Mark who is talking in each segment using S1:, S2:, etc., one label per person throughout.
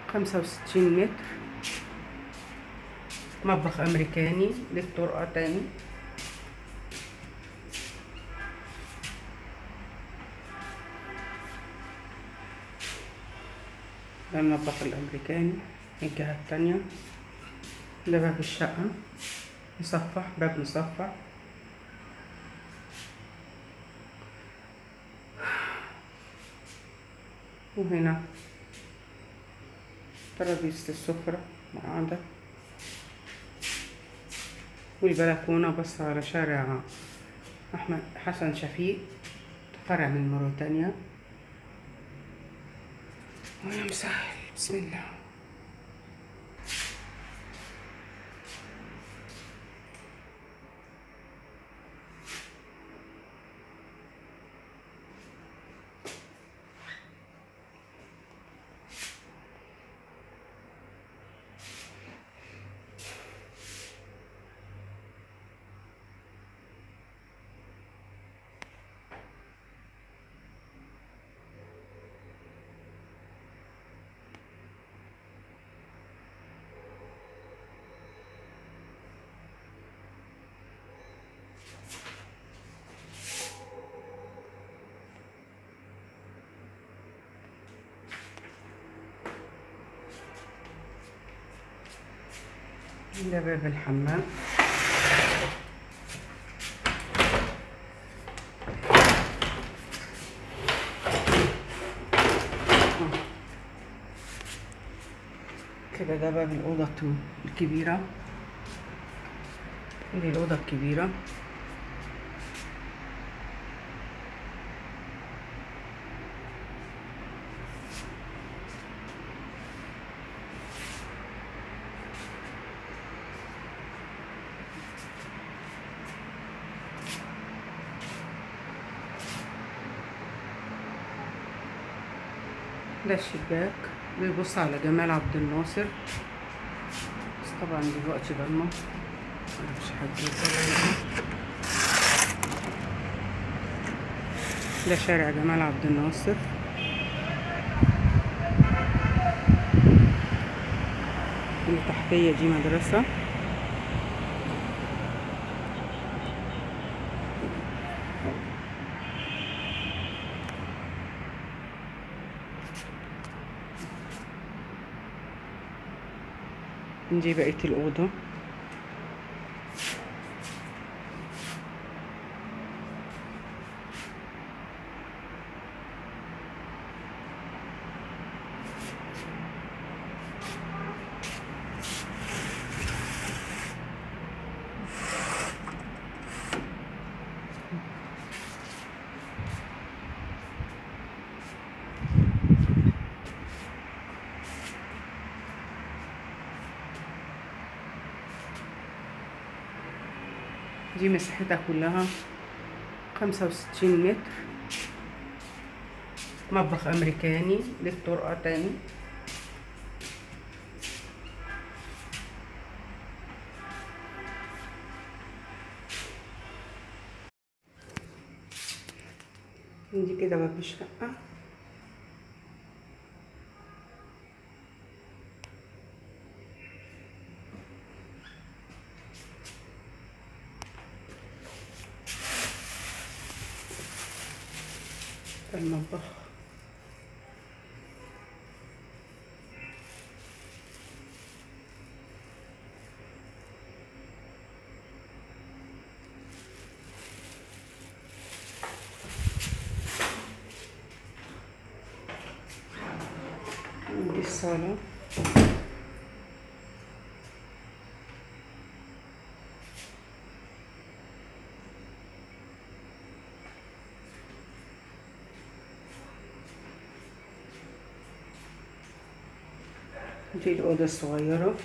S1: خمسة وستين متر مطبخ أمريكاني ليك طرقة تاني ده المطبخ الأمريكاني الجهة التانية ده باب الشقة مصفح باب مصفح وهنا ترابيزة السفرة قاعدة والبلكونة بص على شارع أحمد حسن شفيق فرع من موريتانيا ويا مسهل بسم الله ده باب الحمام كده ده باب الأوضة الكبيرة دي الأوضة الكبيرة ده الشباك بيبص على جمال عبد الناصر بس طبعا دلوقتي ضلمة مفيش حد يطلع ده شارع جمال عبد الناصر اللي تحتية دي مدرسة دي بقية الأوضة دي مساحتها كلها خمسة وستين متر مطبخ أمريكاني ليك طرقة تاني دي كده باب الشقة المطبخ دي الصالة دي الأوضة الصغيرة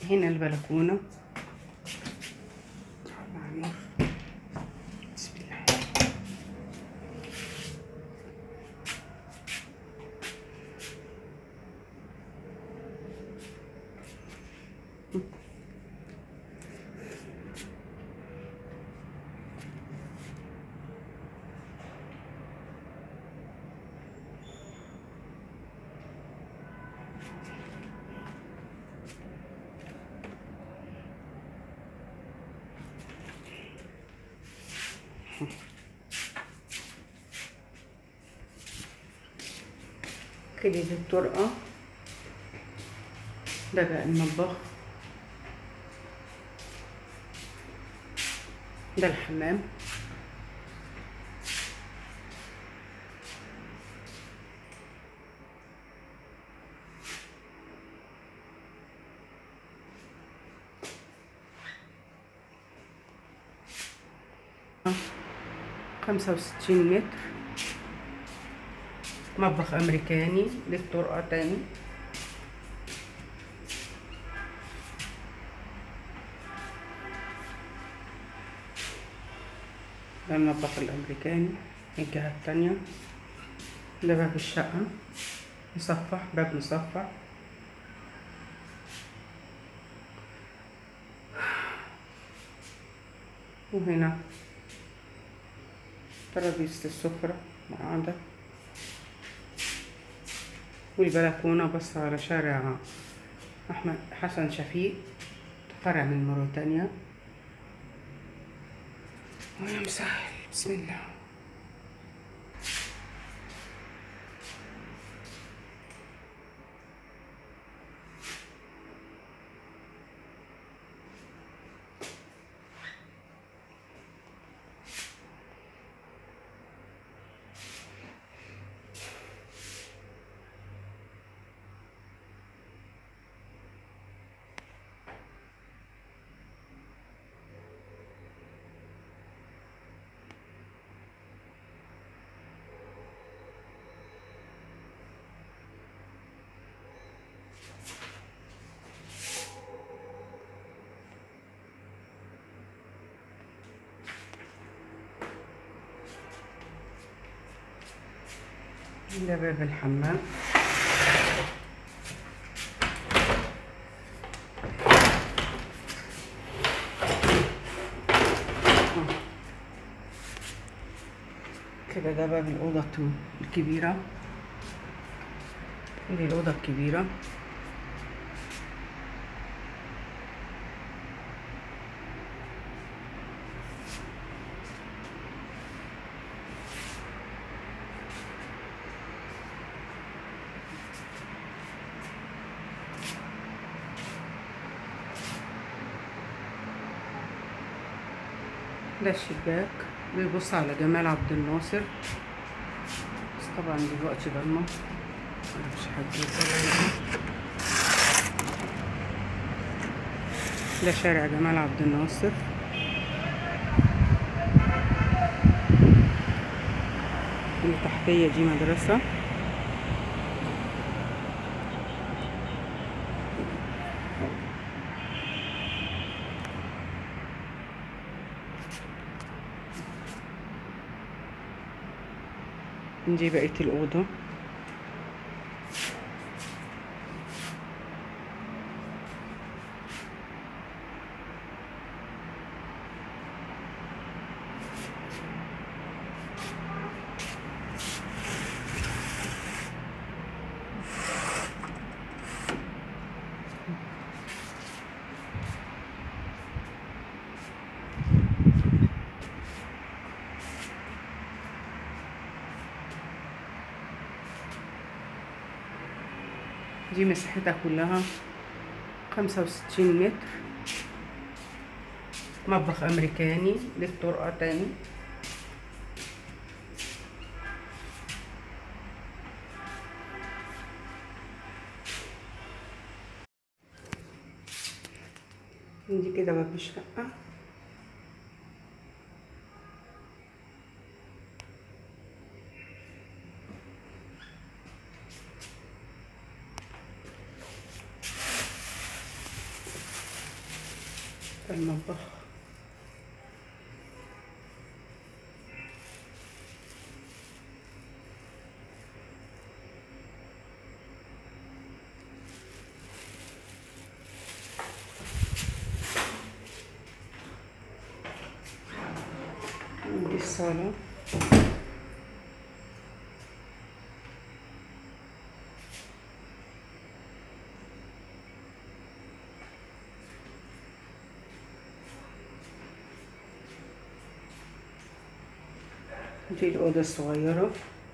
S1: هنا البلكونة معمول. بسم الله كده دي الطرقة ده بقى المطبخ ده الحمام خمسة وستين متر مطبخ أمريكاني ليه طرقة تاني ده المطبخ الأمريكاني الجهة التانية ده باب الشقة مصفح باب مصفح وهنا ترابيزة السفرة قاعدة والبلكونة بص على شارع أحمد حسن شفيق فرع من موريتانيا ويا مسهل بسم الله ده باب الحمام كده ده باب الأوضة الكبيرة دي الأوضة الكبيرة ده الشباك بيبص على جمال عبد الناصر بس طبعا دلوقتي ضلمة مفيش حد يطلع ده شارع جمال عبد الناصر اللي تحتية دي مدرسة دي بقية الأوضة دي مساحتها كلها خمسة وستين متر مطبخ أمريكاني ليه طرقة تاني دي كده باب الشقة ده المطبخ دي الصالة دي الأوضة الصغيرة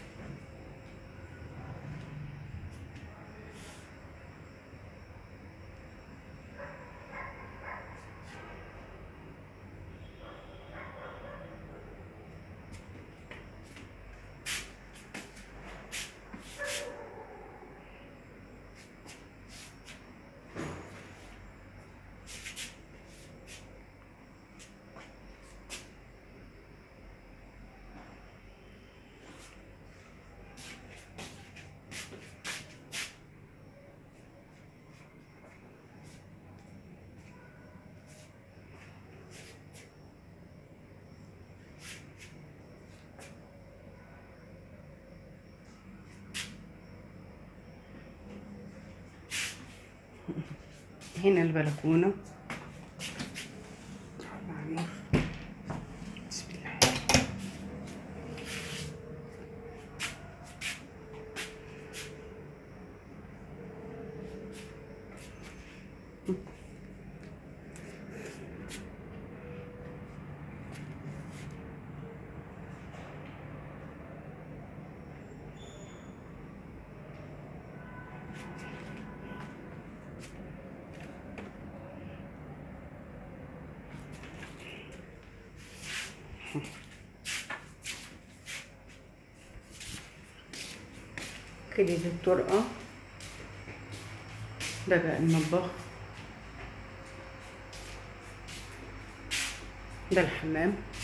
S1: هنا البلكونة بسم الله كده دي الطرقة ده بقى المطبخ ده الحمام